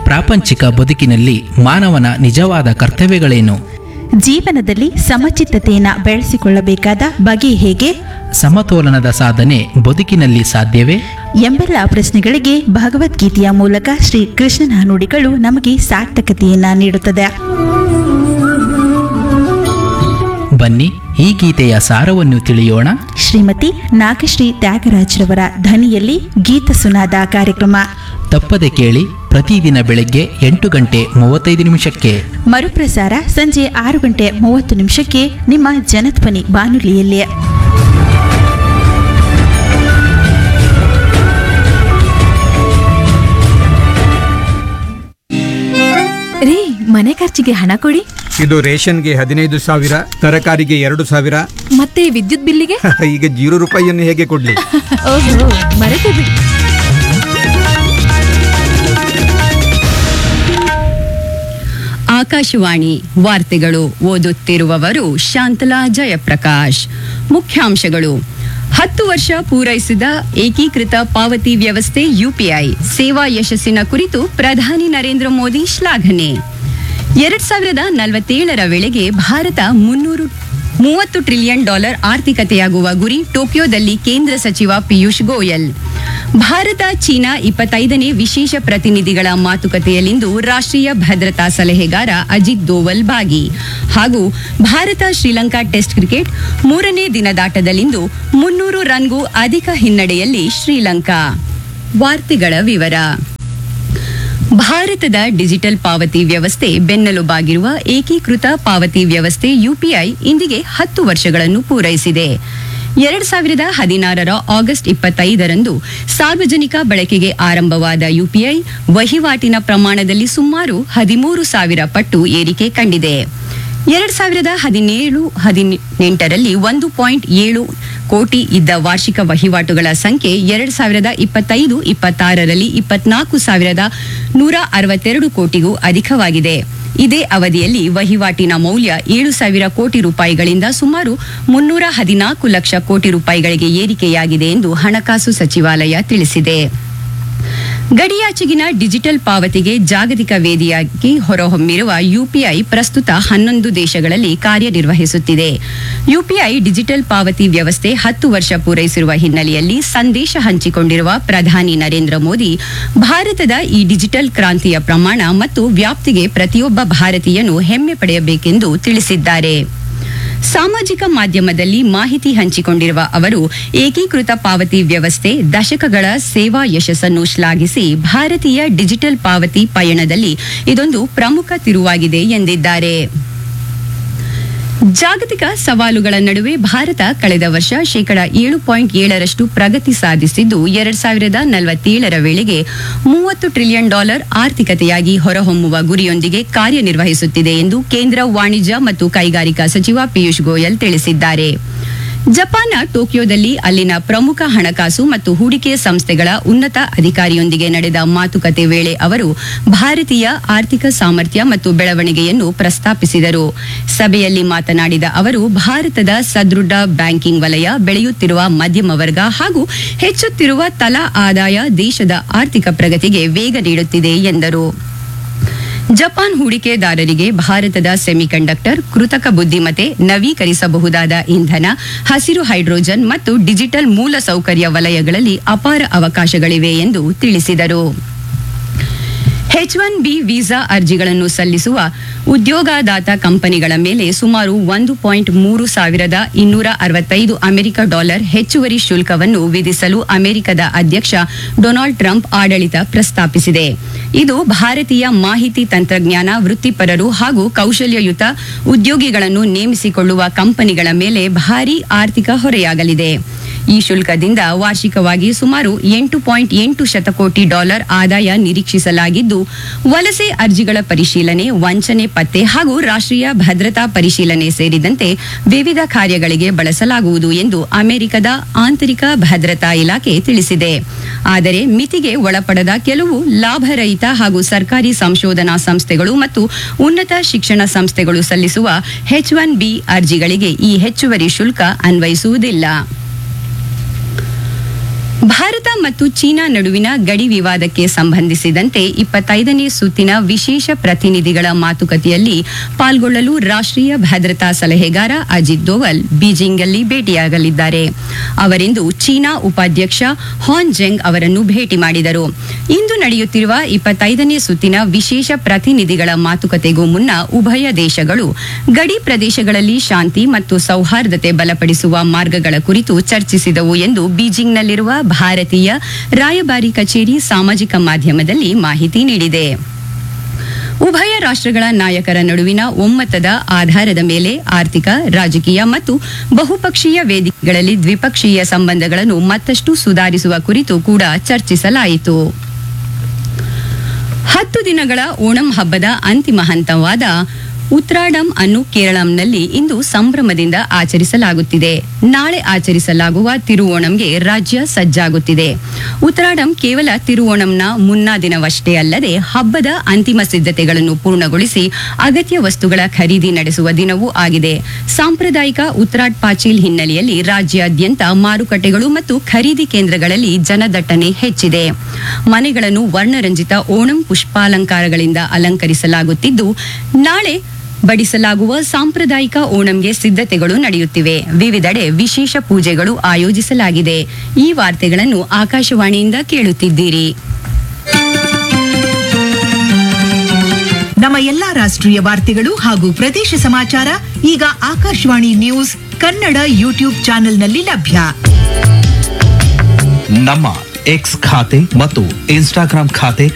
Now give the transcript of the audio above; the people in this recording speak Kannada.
ಪ್ರಾಪಂಚಿಕ ಬದುಕಿನಲ್ಲಿ ಮಾನವನ ನಿಜವಾದ ಕರ್ತವ್ಯಗಳೇನು ಜೀವನದಲ್ಲಿ ಸಮಚಿತ್ತತೆಯನ್ನು ಬೆಳೆಸಿಕೊಳ್ಳಬೇಕಾದ ಬಗೆ ಹೇಗೆ ಸಮತೋಲನದ ಸಾಧನೆ ಬದುಕಿನಲ್ಲಿ ಸಾಧ್ಯವೇ ಎಂಬೆಲ್ಲ ಪ್ರಶ್ನೆಗಳಿಗೆ ಭಗವದ್ಗೀತೆಯ ಮೂಲಕ ಶ್ರೀ ಕೃಷ್ಣನ ನುಡಿಗಳು ನಮಗೆ ಸಾರ್ಥಕತೆಯನ್ನ ನೀಡುತ್ತದೆ ಬನ್ನಿ ಈ ಗೀತೆಯ ಸಾರವನ್ನು ತಿಳಿಯೋಣ ಶ್ರೀಮತಿ ನಾಗಶ್ರೀ ತ್ಯಾಗರಾಜ್ರವರ ಧ್ವನಿಯಲ್ಲಿ ಗೀತ ಸುನಾದ ಕಾರ್ಯಕ್ರಮ ತಪ್ಪದೆ ಕೇಳಿ ಪ್ರತಿದಿನ ಬೆಳಗ್ಗೆ ಎಂಟು ಗಂಟೆ ಮೂವತ್ತೈದು ನಿಮಿಷಕ್ಕೆ ಮರುಪ್ರಸಾರ ಸಂಜೆ ಆರು ಗಂಟೆ ಮೂವತ್ತು ನಿಮಿಷಕ್ಕೆ ನಿಮ್ಮ ಜನಧ್ವನಿ ಬಾನುಲಿಯಲ್ಲಿ ರೀ ಮನೆ ಖರ್ಚಿಗೆ ಹಣ ಕೊಡಿ ಇದು ರೇಷನ್ಗೆ ಹದಿನೈದು ಸಾವಿರ ತರಕಾರಿಗೆ ಎರಡು ಸಾವಿರ ಮತ್ತೆ ವಿದ್ಯುತ್ ಬಿಲ್ಲಿಗೆ ಈಗ ಜೀರೋ ರೂಪಾಯಿಯನ್ನು ಹೇಗೆ ಕೊಡ್ಲಿ ಓಹೋ ಮರೆತೆ ಬಿಡಿ ಆಕಾಶವಾಣಿ ವಾರ್ತೆಗಳು ಓದುತ್ತಿರುವವರು ಶಾಂತಲಾ ಜಯಪ್ರಕಾಶ್ ಮುಖ್ಯಾಂಶಗಳು ಹತ್ತು ವರ್ಷ ಪೂರೈಸಿದ ಏಕೀಕೃತ ಪಾವತಿ ವ್ಯವಸ್ಥೆ ಯುಪಿಐ ಸೇವಾ ಯಶಸ್ಸಿನ ಕುರಿತು ಪ್ರಧಾನಿ ನರೇಂದ್ರ ಮೋದಿ ಶ್ಲಾಘನೆ ಎರಡ್ ಸಾವಿರದ ನಲವತ್ತೇಳರ ವೇಳೆಗೆ ಭಾರತ ಮುನ್ನೂರು ಮೂವತ್ತು ಟ್ರಿಲಿಯನ್ ಡಾಲರ್ ಆರ್ಥಿಕತೆಯಾಗುವ ಗುರಿ ಟೋಕಿಯೋದಲ್ಲಿ ಕೇಂದ್ರ ಸಚಿವ ಪಿಯೂಷ್ ಗೋಯಲ್ ಭಾರತ ಚೀನಾ ಇಪ್ಪತ್ತೈದನೇ ವಿಶೇಷ ಪ್ರತಿನಿಧಿಗಳ ಮಾತುಕತೆಯಲ್ಲಿಂದು ರಾಷ್ಟ್ರೀಯ ಭದ್ರತಾ ಸಲಹೆಗಾರ ಅಜಿತ್ ದೋವಲ್ ಭಾಗಿ ಹಾಗೂ ಭಾರತ ಶ್ರೀಲಂಕಾ ಟೆಸ್ಟ್ ಕ್ರಿಕೆಟ್ ಮೂರನೇ ದಿನದಾಟದಲ್ಲಿಂದು ಮುನ್ನೂರು ರನ್ಗೂ ಅಧಿಕ ಹಿನ್ನಡೆಯಲ್ಲಿ ಶ್ರೀಲಂಕಾ ವಾರ್ತೆಗಳ ವಿವರ ಭಾರತದ ಡಿಜಿಟಲ್ ಪಾವತಿ ವ್ಯವಸ್ಥೆ ಬೆನ್ನೆಲುಬಾಗಿರುವ ಏಕೀಕೃತ ಪಾವತಿ ವ್ಯವಸ್ಥೆ ಯುಪಿಐ ಇಂದಿಗೆ ಹತ್ತು ವರ್ಷಗಳನ್ನು ಪೂರೈಸಿದೆ ಎರಡ್ ಸಾವಿರದ ಹದಿನಾರರ ಆಗಸ್ಟ್ ಇಪ್ಪತ್ತೈದರಂದು ಸಾರ್ವಜನಿಕ ಬಳಕೆಗೆ ಆರಂಭವಾದ ಯುಪಿಐ ವಹಿವಾಟಿನ ಪ್ರಮಾಣದಲ್ಲಿ ಸುಮಾರು ಹದಿಮೂರು ಸಾವಿರ ಪಟ್ಟು ಏರಿಕೆ ಕಂಡಿದೆ ಎರಡ್ ಸಾವಿರದ ಹದಿನೇಳು ಹದಿನೆಂಟರಲ್ಲಿ ಒಂದು ಪಾಯಿಂಟ್ ಏಳು ಕೋಟಿ ಇದ್ದ ವಾರ್ಷಿಕ ವಹಿವಾಟುಗಳ ಸಂಖ್ಯೆ ಎರಡ್ ಸಾವಿರದ ಇಪ್ಪತ್ತೈದು ಇಪ್ಪತ್ತಾರರಲ್ಲಿ ಇಪ್ಪತ್ನಾಲ್ಕು ಸಾವಿರದ ನೂರ ಅರವತ್ತೆರಡು ಕೋಟಿಗೂ ಅಧಿಕವಾಗಿದೆ ಇದೇ ಅವಧಿಯಲ್ಲಿ ವಹಿವಾಟಿನ ಮೌಲ್ಯ ಏಳು ಸಾವಿರ ಕೋಟಿ ರೂಪಾಯಿಗಳಿಂದ ಸುಮಾರು ಮುನ್ನೂರ ಹದಿನಾಲ್ಕು ಲಕ್ಷ ಕೋಟಿ ರೂಪಾಯಿಗಳಿಗೆ ಏರಿಕೆಯಾಗಿದೆ ಎಂದು ಹಣಕಾಸು ಸಚಿವಾಲಯ ತಿಳಿಸಿದೆ ಗಡಿಯಾಚೆಗಿನ ಡಿಜಿಟಲ್ ಪಾವತಿಗೆ ಜಾಗತಿಕ ವೇದಿಯಾಗಿ ಹೊರಹೊಮ್ಮಿರುವ ಯುಪಿಐ ಪ್ರಸ್ತುತ ಹನ್ನೊಂದು ದೇಶಗಳಲ್ಲಿ ಕಾರ್ಯನಿರ್ವಹಿಸುತ್ತಿದೆ ಯುಪಿಐ ಡಿಜಿಟಲ್ ಪಾವತಿ ವ್ಯವಸ್ಥೆ ಹತ್ತು ವರ್ಷ ಪೂರೈಸಿರುವ ಹಿನ್ನೆಲೆಯಲ್ಲಿ ಸಂದೇಶ ಹಂಚಿಕೊಂಡಿರುವ ಪ್ರಧಾನಿ ನರೇಂದ್ರ ಮೋದಿ ಭಾರತದ ಈ ಡಿಜಿಟಲ್ ಕ್ರಾಂತಿಯ ಪ್ರಮಾಣ ಮತ್ತು ವ್ಯಾಪ್ತಿಗೆ ಪ್ರತಿಯೊಬ್ಬ ಭಾರತೀಯನು ಹೆಮ್ಮೆ ಪಡೆಯಬೇಕೆಂದು ತಿಳಿಸಿದ್ದಾರೆ ಸಾಮಾಜಿಕ ಮಾಧ್ಯಮದಲ್ಲಿ ಮಾಹಿತಿ ಹಂಚಿಕೊಂಡಿರುವ ಅವರು ಏಕೀಕೃತ ಪಾವತಿ ವ್ಯವಸ್ಥೆ ದಶಕಗಳ ಸೇವಾ ಯಶಸ್ಸನ್ನು ಶ್ಲಾಘಿಸಿ ಭಾರತೀಯ ಡಿಜಿಟಲ್ ಪಾವತಿ ಪಯಣದಲ್ಲಿ ಇದೊಂದು ಪ್ರಮುಖ ತಿರುವಾಗಿದೆ ಎಂದಿದ್ದಾರೆ ಜಾಗತಿಕ ಸವಾಲುಗಳ ನಡುವೆ ಭಾರತ ಕಳೆದ ವರ್ಷ ಶೇಕಡ ಏಳು ಪಾಯಿಂಟ್ ಏಳರಷ್ಟು ಪ್ರಗತಿ ಸಾಧಿಸಿದ್ದು ಎರಡ್ ಸಾವಿರದ ನಲವತ್ತೇಳರ ವೇಳೆಗೆ ಮೂವತ್ತು ಟ್ರಿಲಿಯನ್ ಡಾಲರ್ ಆರ್ಥಿಕತೆಯಾಗಿ ಹೊರಹೊಮ್ಮುವ ಗುರಿಯೊಂದಿಗೆ ಕಾರ್ಯನಿರ್ವಹಿಸುತ್ತಿದೆ ಎಂದು ಕೇಂದ್ರ ವಾಣಿಜ್ಯ ಮತ್ತು ಕೈಗಾರಿಕಾ ಸಚಿವ ಪಿಯೂಷ್ ಗೋಯಲ್ ತಿಳಿಸಿದ್ದಾರೆ ಜಪಾನ್ನ ಟೋಕಿಯೋದಲ್ಲಿ ಅಲ್ಲಿನ ಪ್ರಮುಖ ಹಣಕಾಸು ಮತ್ತು ಹೂಡಿಕೆ ಸಂಸ್ಥೆಗಳ ಉನ್ನತ ಅಧಿಕಾರಿಯೊಂದಿಗೆ ನಡೆದ ಮಾತುಕತೆ ವೇಳೆ ಅವರು ಭಾರತೀಯ ಆರ್ಥಿಕ ಸಾಮರ್ಥ್ಯ ಮತ್ತು ಬೆಳವಣಿಗೆಯನ್ನು ಪ್ರಸ್ತಾಪಿಸಿದರು ಸಭೆಯಲ್ಲಿ ಮಾತನಾಡಿದ ಅವರು ಭಾರತದ ಸದೃಢ ಬ್ಯಾಂಕಿಂಗ್ ವಲಯ ಬೆಳೆಯುತ್ತಿರುವ ಮಧ್ಯಮ ವರ್ಗ ಹಾಗೂ ಹೆಚ್ಚುತ್ತಿರುವ ತಲಾ ಆದಾಯ ದೇಶದ ಆರ್ಥಿಕ ಪ್ರಗತಿಗೆ ವೇಗ ನೀಡುತ್ತಿದೆ ಎಂದರು ಜಪಾನ್ ಹೂಡಿಕೆದಾರರಿಗೆ ಭಾರತದ ಸೆಮಿಕಂಡಕ್ಟರ್ ಕೃತಕ ಬುದ್ಧಿಮತ್ತೆ ನವೀಕರಿಸಬಹುದಾದ ಇಂಧನ ಹಸಿರು ಹೈಡ್ರೋಜನ್ ಮತ್ತು ಡಿಜಿಟಲ್ ಮೂಲಸೌಕರ್ಯ ವಲಯಗಳಲ್ಲಿ ಅಪಾರ ಅವಕಾಶಗಳಿವೆ ಎಂದು ತಿಳಿಸಿದರು ಎಚ್ ಒನ್ ಬಿ ವೀಸಾ ಅರ್ಜಿಗಳನ್ನು ಸಲ್ಲಿಸುವ ಉದ್ಯೋಗದಾತ ಕಂಪನಿಗಳ ಮೇಲೆ ಸುಮಾರು ಒಂದು ಪಾಯಿಂಟ್ ಮೂರು ಸಾವಿರದ ಇನ್ನೂರ ಅರವತ್ತೈದು ಅಮೆರಿಕ ಡಾಲರ್ ಹೆಚ್ಚುವರಿ ಶುಲ್ಕವನ್ನು ವಿಧಿಸಲು ಅಮೆರಿಕದ ಅಧ್ಯಕ್ಷ ಡೊನಾಲ್ಡ್ ಟ್ರಂಪ್ ಆಡಳಿತ ಪ್ರಸ್ತಾಪಿಸಿದೆ ಇದು ಭಾರತೀಯ ಮಾಹಿತಿ ತಂತ್ರಜ್ಞಾನ ವೃತ್ತಿಪರರು ಹಾಗೂ ಕೌಶಲ್ಯಯುತ ಉದ್ಯೋಗಿಗಳನ್ನು ನೇಮಿಸಿಕೊಳ್ಳುವ ಕಂಪನಿಗಳ ಮೇಲೆ ಭಾರೀ ಆರ್ಥಿಕ ಹೊರೆಯಾಗಲಿದೆ ಈ ಶುಲ್ಕದಿಂದ ವಾರ್ಷಿಕವಾಗಿ ಸುಮಾರು ಎಂಟು ಪಾಯಿಂಟ್ ಎಂಟು ಶತಕೋಟಿ ಡಾಲರ್ ಆದಾಯ ನಿರೀಕ್ಷಿಸಲಾಗಿದ್ದು ವಲಸೆ ಅರ್ಜಿಗಳ ಪರಿಶೀಲನೆ ವಂಚನೆ ಪತ್ತೆ ಹಾಗೂ ರಾಷ್ಟ್ರೀಯ ಭದ್ರತಾ ಪರಿಶೀಲನೆ ಸೇರಿದಂತೆ ವಿವಿಧ ಕಾರ್ಯಗಳಿಗೆ ಬಳಸಲಾಗುವುದು ಎಂದು ಅಮೆರಿಕದ ಆಂತರಿಕ ಭದ್ರತಾ ಇಲಾಖೆ ತಿಳಿಸಿದೆ ಆದರೆ ಮಿತಿಗೆ ಒಳಪಡದ ಕೆಲವು ಲಾಭರಹಿತ ಹಾಗೂ ಸರ್ಕಾರಿ ಸಂಶೋಧನಾ ಸಂಸ್ಥೆಗಳು ಮತ್ತು ಉನ್ನತ ಶಿಕ್ಷಣ ಸಂಸ್ಥೆಗಳು ಸಲ್ಲಿಸುವ ಎಚ್ ಒನ್ ಬಿ ಅರ್ಜಿಗಳಿಗೆ ಈ ಹೆಚ್ಚುವರಿ ಶುಲ್ಕ ಅನ್ವಯಿಸುವುದಿಲ್ಲ ಭಾರತ ಮತ್ತು ಚೀನಾ ನಡುವಿನ ಗಡಿ ವಿವಾದಕ್ಕೆ ಸಂಬಂಧಿಸಿದಂತೆ ಇಪ್ಪತ್ತೈದನೇ ಸುತ್ತಿನ ವಿಶೇಷ ಪ್ರತಿನಿಧಿಗಳ ಮಾತುಕತೆಯಲ್ಲಿ ಪಾಲ್ಗೊಳ್ಳಲು ರಾಷ್ಟ್ರೀಯ ಭದ್ರತಾ ಸಲಹೆಗಾರ ಅಜಿತ್ ದೋವಲ್ ಬೀಜಿಂಗ್ನಲ್ಲಿ ಭೇಟಿಯಾಗಲಿದ್ದಾರೆ ಅವರಿಂದು ಚೀನಾ ಉಪಾಧ್ಯಕ್ಷ ಹಾನ್ ಜೆಂಗ್ ಅವರನ್ನು ಭೇಟಿ ಮಾಡಿದರು ಇಂದು ನಡೆಯುತ್ತಿರುವ ಇಪ್ಪತ್ತೈದನೇ ಸುತ್ತಿನ ವಿಶೇಷ ಪ್ರತಿನಿಧಿಗಳ ಮಾತುಕತೆಗೂ ಮುನ್ನ ಉಭಯ ದೇಶಗಳು ಗಡಿ ಪ್ರದೇಶಗಳಲ್ಲಿ ಶಾಂತಿ ಮತ್ತು ಸೌಹಾರ್ದತೆ ಬಲಪಡಿಸುವ ಮಾರ್ಗಗಳ ಕುರಿತು ಚರ್ಚಿಸಿದವು ಎಂದು ಬೀಜಿಂಗ್ನಲ್ಲಿರುವ ಭಾರತೀಯ ರಾಯಭಾರಿ ಕಚೇರಿ ಸಾಮಾಜಿಕ ಮಾಧ್ಯಮದಲ್ಲಿ ಮಾಹಿತಿ ನೀಡಿದೆ ಉಭಯ ರಾಷ್ಟ್ರಗಳ ನಾಯಕರ ನಡುವಿನ ಒಮ್ಮತದ ಆಧಾರದ ಮೇಲೆ ಆರ್ಥಿಕ ರಾಜಕೀಯ ಮತ್ತು ಬಹುಪಕ್ಷೀಯ ವೇದಿಕೆಗಳಲ್ಲಿ ದ್ವಿಪಕ್ಷೀಯ ಸಂಬಂಧಗಳನ್ನು ಮತ್ತಷ್ಟು ಸುಧಾರಿಸುವ ಕುರಿತು ಕೂಡ ಚರ್ಚಿಸಲಾಯಿತು ಹತ್ತು ದಿನಗಳ ಓಣಂ ಹಬ್ಬದ ಅಂತಿಮ ಹಂತವಾದ ಉತ್ರಾಡಂ ಅನ್ನು ಕೇರಳಂನಲ್ಲಿ ಇಂದು ಸಂಭ್ರಮದಿಂದ ಆಚರಿಸಲಾಗುತ್ತಿದೆ ನಾಳೆ ಆಚರಿಸಲಾಗುವ ತಿರುವೋಣಂಗೆ ರಾಜ್ಯ ಸಜ್ಜಾಗುತ್ತಿದೆ ಉತ್ರಾಡಂ ಕೇವಲ ತಿರುವೋಣಂನ ಮುನ್ನಾ ದಿನವಷ್ಟೇ ಅಲ್ಲದೆ ಹಬ್ಬದ ಅಂತಿಮ ಸಿದ್ಧತೆಗಳನ್ನು ಪೂರ್ಣಗೊಳಿಸಿ ಅಗತ್ಯ ವಸ್ತುಗಳ ಖರೀದಿ ನಡೆಸುವ ದಿನವೂ ಆಗಿದೆ ಸಾಂಪ್ರದಾಯಿಕ ಉತ್ರಾಟ್ ಪಾಚೀಲ್ ಹಿನ್ನೆಲೆಯಲ್ಲಿ ರಾಜ್ಯಾದ್ಯಂತ ಮಾರುಕಟ್ಟೆಗಳು ಮತ್ತು ಖರೀದಿ ಕೇಂದ್ರಗಳಲ್ಲಿ ಜನದಟ್ಟಣೆ ಹೆಚ್ಚಿದೆ ಮನೆಗಳನ್ನು ವರ್ಣರಂಜಿತ ಓಣಂ ಪುಷ್ಪಾಲಂಕಾರಗಳಿಂದ ಅಲಂಕರಿಸಲಾಗುತ್ತಿದ್ದು ನಾಳೆ ಬಡಿಸಲಾಗುವ ಸಾಂಪ್ರದಾಯಿಕ ಓಣಂಗೆ ಸಿದ್ಧತೆಗಳು ನಡೆಯುತ್ತಿವೆ ವಿವಿಧೆಡೆ ವಿಶೇಷ ಪೂಜೆಗಳು ಆಯೋಜಿಸಲಾಗಿದೆ ಈ ವಾರ್ತೆಗಳನ್ನು ಆಕಾಶವಾಣಿಯಿಂದ ಕೇಳುತ್ತಿದ್ದೀರಿ ನಮ್ಮ ಎಲ್ಲಾ ರಾಷ್ಟ್ರೀಯ ವಾರ್ತೆಗಳು ಹಾಗೂ ಪ್ರದೇಶ ಸಮಾಚಾರ ಈಗ ಆಕಾಶವಾಣಿ ನ್ಯೂಸ್ ಕನ್ನಡ ಯೂಟ್ಯೂಬ್ ಚಾನೆಲ್ನಲ್ಲಿ ಲಭ್ಯ ನಮ್ಮ ಎಕ್ಸ್ ಖಾತೆ ಮತ್ತು ಇನ್ಸ್ಟಾಗ್ರಾಂ ಖಾತೆ